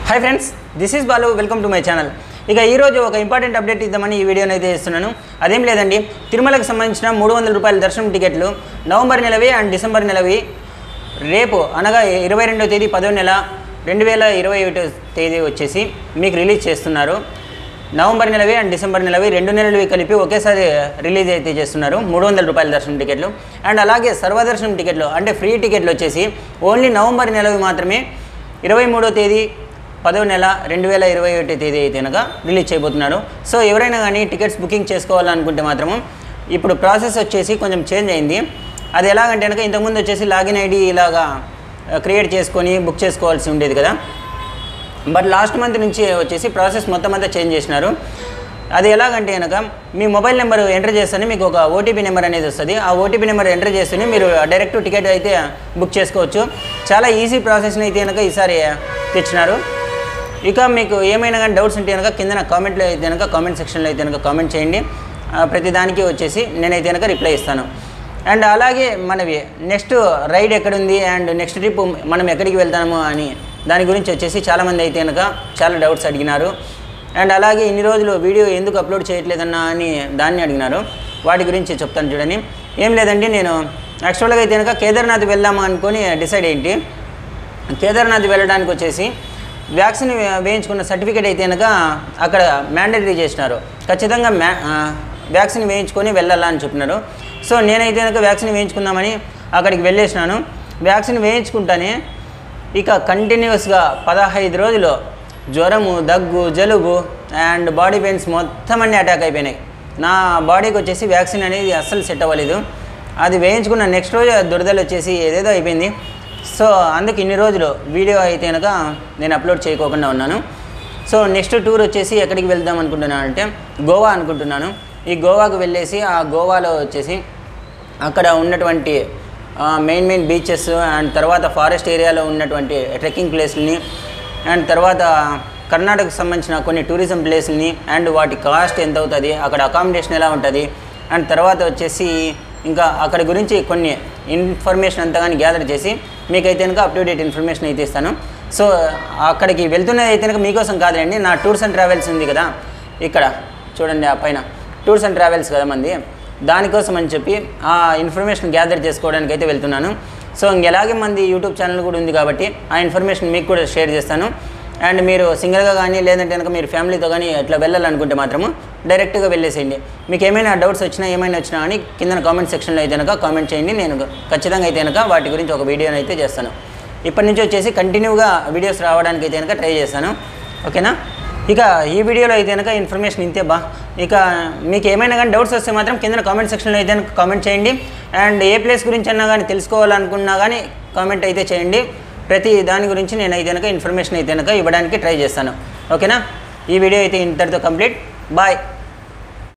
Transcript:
hi friends this is Balu welcome to my channel ఇక ఈరోజు ఒక ఇంపార్టెంట్ అప్డేట్ ఇద్దామని ఈ వీడియోని అయితే ఇస్తున్నాను అదేం లేదండి తిరుమలకు సంబంధించిన మూడు వందల రూపాయల దర్శనం టికెట్లు నవంబర్ నెలవి అండ్ డిసెంబర్ నెలవి రేపు అనగా ఇరవై రెండవ తేదీ పదో నెల రెండు వేల ఇరవై ఒకటో తేదీ వచ్చేసి మీకు రిలీజ్ చేస్తున్నారు నవంబర్ నెలవి అండ్ డిసెంబర్ నెలవి రెండు నెలలవి కలిపి ఒకేసారి రిలీజ్ అయితే చేస్తున్నారు మూడు వందల రూపాయల దర్శనం టికెట్లు అండ్ అలాగే సర్వదర్శనం టికెట్లు అంటే ఫ్రీ టికెట్లు వచ్చేసి ఓన్లీ నవంబర్ నెలవి మాత్రమే ఇరవై మూడో తేదీ పదో నెల రెండు వేల ఇరవై ఒకటి తేదీ అయితే కనుక రిలీజ్ చేయబోతున్నారు సో ఎవరైనా కానీ టికెట్స్ బుకింగ్ చేసుకోవాలనుకుంటే మాత్రము ఇప్పుడు ప్రాసెస్ వచ్చేసి కొంచెం చేంజ్ అయింది అది ఎలాగంటే కనుక ఇంతకుముందు వచ్చేసి లాగిన్ ఐడి ఇలాగా క్రియేట్ చేసుకొని బుక్ చేసుకోవాల్సి ఉండేది కదా బట్ లాస్ట్ మంత్ నుంచి వచ్చేసి ప్రాసెస్ మొత్తం అంతా చేంజ్ చేసినారు అది ఎలాగంటే కనుక మీ మొబైల్ నెంబర్ ఎంటర్ చేస్తేనే మీకు ఒక ఓటీపీ నెంబర్ అనేది వస్తుంది ఆ ఓటీపీ నెంబర్ ఎంటర్ చేస్తేనే మీరు డైరెక్ట్ టికెట్ అయితే బుక్ చేసుకోవచ్చు చాలా ఈజీ ప్రాసెస్ని అయితే కనుక ఈసారి తెచ్చినారు ఇక మీకు ఏమైనా కానీ డౌట్స్ ఉంటే కనుక కింద కామెంట్లో అయితే కనుక కామెంట్ సెక్షన్లో అయితే కనుక కామెంట్ చేయండి ఆ, ప్రతి దానికి వచ్చేసి నేనైతే కనుక రిప్లై ఇస్తాను అండ్ అలాగే మనవి నెక్స్ట్ రైడ్ ఎక్కడుంది అండ్ నెక్స్ట్ ట్రిప్ మనం ఎక్కడికి వెళ్తాము అని దాని గురించి వచ్చేసి చాలామంది అయితే కనుక చాలా డౌట్స్ అడిగినారు అండ్ అలాగే ఇన్ని రోజులు వీడియో ఎందుకు అప్లోడ్ చేయట్లేదన్నా అని దాన్ని అడిగినారు వాటి గురించి చెప్తాను చూడండి ఏం లేదండి నేను యాక్చువల్గా అయితే కనుక కేదార్నాథ్ వెళ్దామా అనుకొని డిసైడ్ ఏంటి కేదార్నాథ్ వెళ్ళడానికి వచ్చేసి వ్యాక్సిన్ వే- వేయించుకున్న సర్టిఫికేట్ అయితే కనుక అక్కడ మ్యాండేటరీ చేసినారు ఖచ్చితంగా మ్యా ఆ, వ్యాక్సిన్ వేయించుకొని వెళ్ళాలా అని చెప్పినారు సో నేనైతే కనుక వ్యాక్సిన్ వేయించుకుందామని అక్కడికి వెళ్ళేసినాను వ్యాక్సిన్ వేయించుకుంటానే ఇక కంటిన్యూస్గా పదహైదు రోజులు జ్వరము దగ్గు జలుబు అండ్ బాడీ పెయిన్స్ మొత్తం అన్నీ అటాక్ అయిపోయినాయి నా బాడీకి వచ్చేసి వ్యాక్సిన్ అనేది అస్సలు సెట్ అవ్వలేదు అది వేయించుకున్న నెక్స్ట్ రోజు దురదలు వచ్చేసి ఏదేదో అయిపోయింది సో అందుకు ఇన్ని రోజులు వీడియో అయితే కనుక నేను అప్లోడ్ చేయకోకుండా ఉన్నాను సో నెక్స్ట్ టూర్ వచ్చేసి ఎక్కడికి వెళ్దాం అనుకుంటున్నాను అంటే గోవా అనుకుంటున్నాను ఈ గోవాకు వెళ్ళేసి ఆ గోవాలో వచ్చేసి అక్కడ ఉన్నటువంటి మెయిన్ మెయిన్ బీచెస్ అండ్ తర్వాత ఫారెస్ట్ ఏరియాలో ఉన్నటువంటి ట్రెక్కింగ్ ప్లేస్ని అండ్ తర్వాత కర్ణాటకకు సంబంధించిన కొన్ని టూరిజం ప్లేస్ని అండ్ వాటి కాస్ట్ ఎంత అవుతుంది అక్కడ అకామిడేషన్ ఎలా ఉంటుంది అండ్ తర్వాత వచ్చేసి ఇంకా అక్కడ గురించి కొన్ని ఇన్ఫర్మేషన్ అంతా కానీ గ్యాదర్ చేసి మీకైతే కనుక అప్ టు డేట్ ఇన్ఫర్మేషన్ అయితే ఇస్తాను సో అక్కడికి వెళ్తున్నది అయితే కనుక మీకోసం కాదండి నా టూర్స్ అండ్ ట్రావెల్స్ ఉంది కదా ఇక్కడ చూడండి ఆ పైన టూర్స్ అండ్ ట్రావెల్స్ కదా మంది దానికోసం అని చెప్పి ఆ ఇన్ఫర్మేషన్ గ్యాదర్ చేసుకోవడానికి అయితే వెళ్తున్నాను సో ఇంకెలాగే మంది యూట్యూబ్ ఛానల్ కూడా ఉంది కాబట్టి ఆ ఇన్ఫర్మేషన్ మీకు కూడా షేర్ చేస్తాను అండ్ మీరు సింగిల్గా కానీ లేదంటే కనుక మీరు ఫ్యామిలీతో కానీ అట్లా వెళ్ళాలనుకుంటే మాత్రము డైరెక్ట్గా వెళ్ళేసేయండి మీకు ఏమైనా డౌట్స్ వచ్చినా ఏమైనా వచ్చినా అని కింద కామెంట్ సెక్షన్లో అయితే కనుక కామెంట్ చేయండి నేను ఖచ్చితంగా అయితే కనుక వాటి గురించి ఒక వీడియోని అయితే చేస్తాను ఇప్పటి నుంచి వచ్చేసి కంటిన్యూగా వీడియోస్ రావడానికి అయితే కనుక ట్రై చేస్తాను ఓకేనా ఇక ఈ వీడియోలో అయితే కనుక ఇన్ఫర్మేషన్ ఇంతే బా ఇక మీకు ఏమైనా కానీ డౌట్స్ వస్తే మాత్రం కింద కామెంట్ సెక్షన్లో అయితే కనుక కామెంట్ చేయండి అండ్ ఏ ప్లేస్ గురించి అన్నా కానీ తెలుసుకోవాలనుకున్నా కానీ కామెంట్ అయితే చేయండి ప్రతి దాని గురించి నేను అయితే కనుక ఇన్ఫర్మేషన్ అయితే కనుక ఇవ్వడానికి ట్రై చేస్తాను ఓకేనా ఈ వీడియో అయితే ఇంతటితో కంప్లీట్ బాయ్